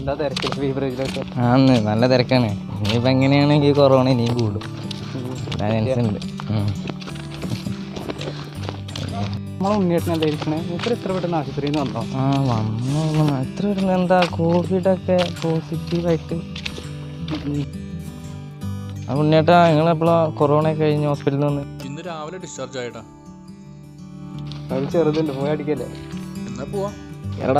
എന്താ തിരക്ക് ബീവറേജിലൊക്കെ ആന്ന് നല്ല തിരക്കാണ് ഇനിയിപ്പോൾ എങ്ങനെയാണെങ്കിൽ കൊറോണ ഇനിയും കൂടും ഉണ്ട് നമ്മളെ ഉണ്ണിയേട്ടനല്ലേ ഇരിക്കണേ മൂപ്പര് എത്ര പെട്ടെന്ന് ആശുപത്രിയിൽ നിന്ന് വന്നോ ആ വന്നു എത്ര വരുന്നു എന്താ കോവിഡൊക്കെ പോസിറ്റീവായിട്ട് ആ ഉണ്ണിയേട്ടാ നിങ്ങളെപ്പോഴാണ് കൊറോണ കഴിഞ്ഞ് ഹോസ്പിറ്റലിൽ നിന്ന് ഇന്ന് രാവിലെ ഡിസ്ചാർജ് ആയിട്ടാ അത് ചെറുതുണ്ട് പോയി അടിക്കല്ലേ എന്നാ പോവാ എടാ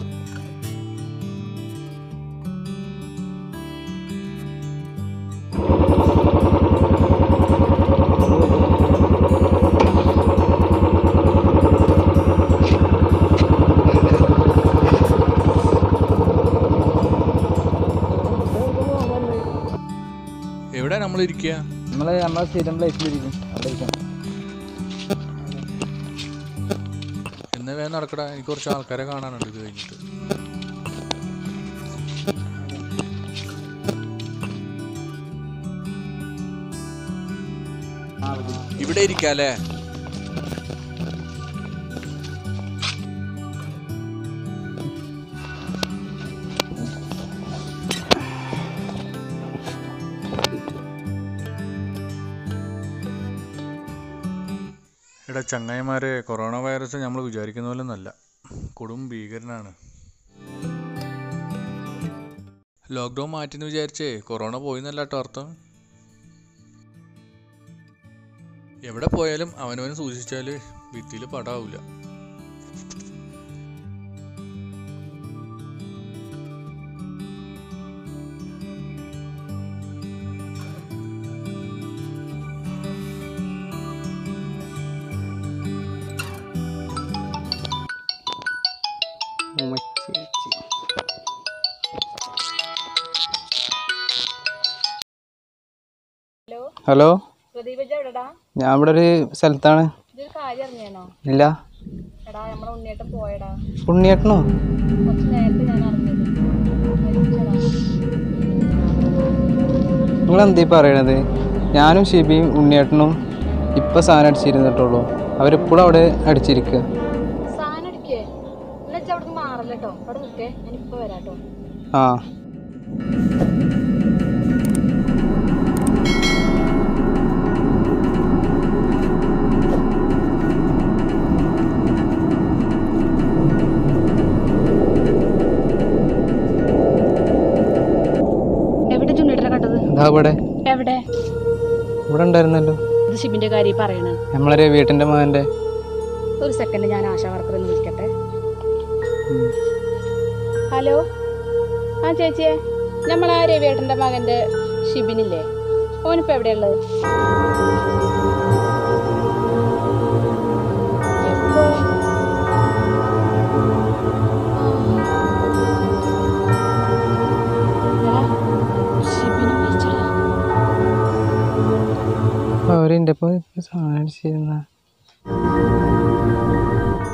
എവിടെ നമ്മൾ ഇരിക്കുക നമ്മൾ നമ്മളെ സ്ഥിരം പ്ലേസിലിരിക്കും അവിടെ ഇരിക്കാം എന്നാ വേഗം നടക്കടാ എനിക്ക് കുറച്ച് ആൾക്കാരെ കാണാനുണ്ട് ഇത് കഴിഞ്ഞിട്ട് ഇവിടെ ഇരിക്കാല്ലേ എടാ ചങ്ങായിമാരെ കൊറോണ വൈറസ് നമ്മൾ വിചാരിക്കുന്ന പോലെ ഒന്നല്ല കൊടും ഭീകരനാണ് ലോക്ക്ഡൗൺ മാറ്റിന്ന് വിചാരിച്ചേ കൊറോണ പോയിന്നല്ല കേട്ടോ അർത്ഥം എവിടെ പോയാലും അവനവന് സൂക്ഷിച്ചാൽ ഭിത്തിയിൽ പടാവില്ല ഉമ്മച്ചേച്ചി. ഹലോ പ്രദീപ എവിടെടാ ഞാൻ ഇവിടെ ഒരു സ്ഥലത്താണ് ഇതൊരു കാര്യം അറിഞ്ഞേനോ ഇല്ല എടാ നമ്മളെ ഉണ്ണിയേട്ടൻ പോയടാ ഉണ്ണിയേട്ടനോ കുറച്ച് നേരത്തെ ഞാൻ അറിഞ്ഞത് മരിച്ചടാ. നിങ്ങൾ എന്തീ പറയണത് ഞാനും ഷിബിയും ഉണ്ണിയേട്ടനും ഇപ്പം സാധനം അടിച്ചിരുന്നിട്ടുള്ളൂ അവരിപ്പോഴും അവിടെ അടിച്ചിരിക്കുക സാധനം അടിക്കേ എന്നുവെച്ചാ അവിടുന്ന് മാറല്ലോ അവിടെ നിൽക്കേ ഞാൻ ഇപ്പൊ വരാട്ടോ ആ എവിടെ ചുണ്ണിയേട്ടനെ കണ്ടത് എന്താ ഇവിടെ എവിടെ ഇവിടെ ഉണ്ടായിരുന്നല്ലോ ഇത് ഷിബിന്റെ കാര്യം പറയണ നമ്മളെ വീട്ടിൻ്റെ മകൻ്റെ ഒരു സെക്കൻഡ് ഞാൻ ആശാ വർക്കർ ഒന്ന് വിളിക്കട്ടെ ഹലോ ആ ചേച്ചിയെ നമ്മളാ രവിയേട്ടന്റെ മകന്റെ ഷിബിനില്ലേ ഓനിപ്പോ എവിടെയുള്ളത് എപ്പോ? ആ. എടാ, ഷിബിന് വിളിച്ചടാ. അവരെൻ്റെ ഇപ്പോൾ സാധനം അടിച്ചിരുന്ന